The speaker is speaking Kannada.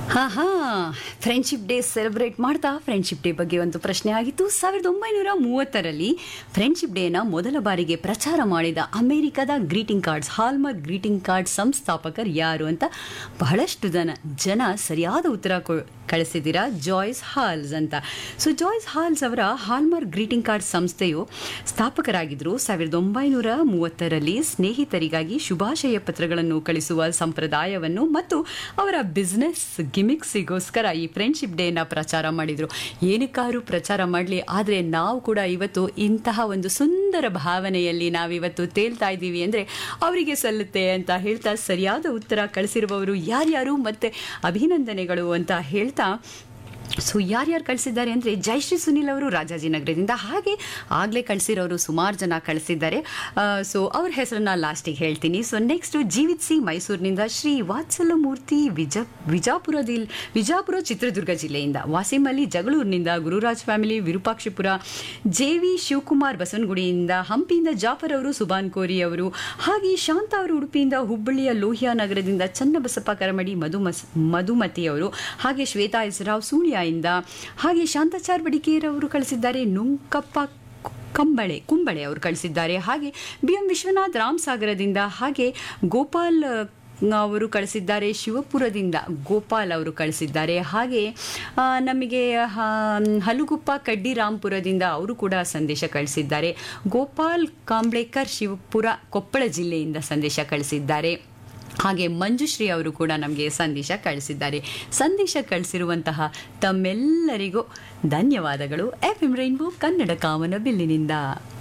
ಹಾ ಹಾ ಫ್ರೆಂಡ್ಶಿಪ್ ಡೇ ಸೆಲೆಬ್ರೇಟ್ ಮಾಡ್ತಾ ಫ್ರೆಂಡ್ಶಿಪ್ ಡೇ ಬಗ್ಗೆ ಒಂದು ಪ್ರಶ್ನೆ ಆಗಿತ್ತು ಸಾವಿರದ ಒಂಬೈನೂರ ಮೂವತ್ತರಲ್ಲಿ ಫ್ರೆಂಡ್ಶಿಪ್ ಡೇನ ಮೊದಲ ಬಾರಿಗೆ ಪ್ರಚಾರ ಮಾಡಿದ ಅಮೆರಿಕದ greeting cards Hallmark greeting card ಸಂಸ್ಥಾಪಕರು ಯಾರು ಅಂತ ಬಹಳಷ್ಟು ಜನ ಜನ ಸರಿಯಾದ ಉತ್ತರ ಕೊ- ಕಳಿಸಿದ್ದೀರಾ ಜಾಯ್ಸ್ ಹಾಲ್ಸ್ ಅಂತ ಸೊ ಜಾಯ್ಸ್ ಹಾಲ್ಸ್ ಅವರ ಹಾಲ್ಮಾರ್ಕ್ ಗ್ರೀಟಿಂಗ್ ಕಾರ್ಡ್ ಸಂಸ್ಥೆಯು ಸ್ಥಾಪಕರಾಗಿದ್ದರು ಸಾವಿರದ ಒಂಬೈನೂರ ಮೂವತ್ತರಲ್ಲಿ ಸ್ನೇಹಿತರಿಗಾಗಿ ಶುಭಾಶಯ ಪತ್ರಗಳನ್ನು ಕಳಿಸುವ ಸಂಪ್ರದಾಯವನ್ನು ಮತ್ತು ಅವರ ಬಿಸ್ನೆಸ್ ಗಿಮಿಕ್ಸಿಗೋಸ್ಕರ ಈ ಫ್ರೆಂಡ್ಶಿಪ್ ಡೇನ ಪ್ರಚಾರ ಮಾಡಿದರು ಏನಕ್ಕಾದ್ರೂ ಪ್ರಚಾರ ಮಾಡಲಿ ಆದರೆ ನಾವು ಕೂಡ ಇವತ್ತು ಇಂತಹ ಒಂದು ಸುಂದರ ಭಾವನೆಯಲ್ಲಿ ನಾವಿವತ್ತು ತೇಲ್ತಾ ಇದ್ದೀವಿ ಅಂದರೆ ಅವರಿಗೆ ಸಲ್ಲುತ್ತೆ ಅಂತ ಹೇಳ್ತಾ ಸರಿಯಾದ ಉತ್ತರ ಕಳಿಸಿರುವವರು ಯಾರ್ಯಾರು ಮತ್ತೆ ಅಭಿನಂದನೆಗಳು ಅಂತ ಹೇಳ್ತಾ ಸೊ ಯಾರ್ಯಾರು ಕಳಿಸಿದ್ದಾರೆ ಅಂದರೆ ಜಯಶ್ರೀ ಸುನಿಲ್ ಅವರು ರಾಜಾಜಿನಗರದಿಂದ ಹಾಗೆ ಆಗಲೇ ಕಳಿಸಿರೋರು ಸುಮಾರು ಜನ ಕಳಿಸಿದ್ದಾರೆ ಸೊ ಅವ್ರ ಹೆಸರನ್ನ ಲಾಸ್ಟಿಗೆ ಹೇಳ್ತೀನಿ ಸೊ ನೆಕ್ಸ್ಟ್ ಜೀವಿತ್ ಸಿ ಮೈಸೂರಿನಿಂದ ಶ್ರೀ ವಾತ್ಸಲಮೂರ್ತಿ ವಿಜ ವಿಜಾಪುರದಿಲ್ ವಿಜಾಪುರ ಚಿತ್ರದುರ್ಗ ಜಿಲ್ಲೆಯಿಂದ ವಾಸಿಂ ಅಲಿ ಜಗಳೂರಿನಿಂದ Gururaj family Virupakshipura J V Shivakumar ಬಸವನಗುಡಿಯಿಂದ ಹಂಪಿಯಿಂದ ಜಾಫರ್ ಅವರು ಸುಬಾನ್ ಕೋರಿ ಅವರು ಹಾಗೆ ಶಾಂತ ಅವರು ಉಡುಪಿಯಿಂದ ಹುಬ್ಬಳ್ಳಿಯ ಲೋಹಿಯಾ ನಗರದಿಂದ ಚನ್ನಬಸಪ್ಪ ಕರಮಡಿ ಮಧುಮಸ್ ಮಧುಮತಿ ಅವರು ಹಾಗೆ ಶ್ವೇತಾ ಎಸ್ ರಾವ್ ಸೂಳ್ಯದಿಂದ ಹಾಗೆ ಶಾಂತಾಚಾರ್ ಬಡಿಕೇರ್ ಅವರು ಕಳಿಸಿದ್ದಾರೆ ನುಂಕಪ್ಪ ಕಂಬಳೆ ಕುಂಬಳೆ ಅವರು ಕಳಿಸಿದ್ದಾರೆ ಹಾಗೆ ಬಿ ಎಂ ವಿಶ್ವನಾಥ್ ರಾಮ್ ಸಾಗರದಿಂದ ಹಾಗೆ ಗೋಪಾಲ್ ಅವರು ಕಳಿಸಿದ್ದಾರೆ ಶಿವಪುರದಿಂದ ಗೋಪಾಲ್ ಅವರು ಕಳಿಸಿದ್ದಾರೆ ಹಾಗೆ ಆ, ನಮಗೆ ಹ- ಹಲುಗುಪ್ಪ ಕಡ್ಡಿರಾಂಪುರದಿಂದ ಅವರು ಕೂಡ ಸಂದೇಶ ಕಳಿಸಿದ್ದಾರೆ ಗೋಪಾಲ್ ಕಾಂಬ್ಳೇಕರ್ ಶಿವಪುರ ಕೊಪ್ಪಳ ಜಿಲ್ಲೆಯಿಂದ ಸಂದೇಶ ಕಳಿಸಿದ್ದಾರೆ ಹಾಗೆ ಮಂಜುಶ್ರೀ ಅವರು ಕೂಡ ನಮಗೆ ಸಂದೇಶ ಕಳಿಸಿದ್ದಾರೆ ಸಂದೇಶ ಕಳಿಸಿರುವಂತಹ ತಮ್ಮೆಲ್ಲರಿಗೂ ಧನ್ಯವಾದಗಳು ಎಫ್ ಎಂ ರೈನ್ಬೋ ಕನ್ನಡ ಕಾಮನ ಬಿಲ್ಲಿನಿಂದ